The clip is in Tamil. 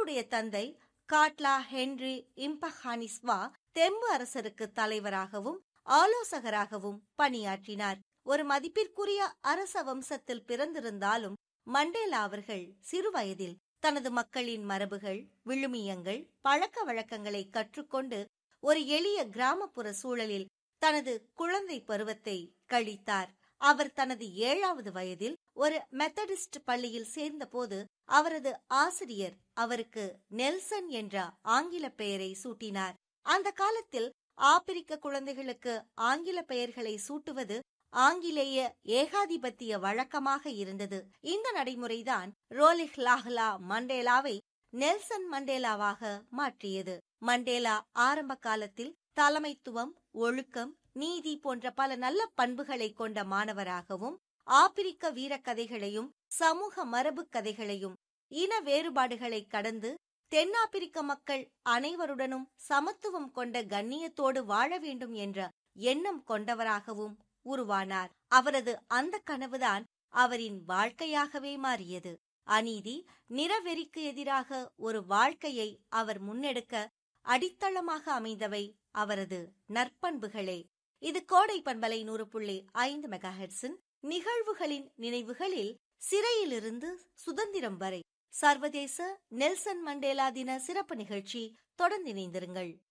அவருடைய தந்தை காட்லா ஹென்றி இம்பஹானிஸ்வா தெம்பு அரசருக்கு தலைவராகவும் ஆலோசகராகவும் பணியாற்றினார் ஒரு மதிப்பிற்குரிய அரச வம்சத்தில் பிறந்திருந்தாலும் மண்டேலா அவர்கள் சிறுவயதில் தனது மக்களின் மரபுகள் விழுமியங்கள் பழக்க வழக்கங்களை கற்றுக்கொண்டு ஒரு எளிய கிராமப்புற சூழலில் தனது குழந்தை பருவத்தை கழித்தார் அவர் தனது ஏழாவது வயதில் ஒரு மெத்தடிஸ்ட் பள்ளியில் சேர்ந்தபோது அவரது ஆசிரியர் அவருக்கு நெல்சன் என்ற ஆங்கில பெயரை சூட்டினார் அந்த காலத்தில் ஆப்பிரிக்க குழந்தைகளுக்கு ஆங்கில பெயர்களை சூட்டுவது ஆங்கிலேய ஏகாதிபத்திய வழக்கமாக இருந்தது இந்த நடைமுறைதான் ரோலிஹ் லாஹ்லா மண்டேலாவை நெல்சன் மண்டேலாவாக மாற்றியது மண்டேலா ஆரம்ப காலத்தில் தலைமைத்துவம் ஒழுக்கம் நீதி போன்ற பல நல்ல பண்புகளை கொண்ட மாணவராகவும் ஆப்பிரிக்க வீரக்கதைகளையும் சமூக மரபு கதைகளையும் இன வேறுபாடுகளை கடந்து தென்னாப்பிரிக்க மக்கள் அனைவருடனும் சமத்துவம் கொண்ட கண்ணியத்தோடு வாழ வேண்டும் என்ற எண்ணம் கொண்டவராகவும் உருவானார் அவரது அந்த கனவுதான் அவரின் வாழ்க்கையாகவே மாறியது அநீதி நிறவெறிக்கு எதிராக ஒரு வாழ்க்கையை அவர் முன்னெடுக்க அடித்தளமாக அமைந்தவை அவரது நற்பண்புகளே இது கோடை பண்பலை நூறு புள்ளி ஐந்து மெகாஹெட்ஸின் நிகழ்வுகளின் நினைவுகளில் சிறையிலிருந்து சுதந்திரம் வரை சர்வதேச நெல்சன் மண்டேலா தின சிறப்பு நிகழ்ச்சி தொடர்ந்து இணைந்திருங்கள்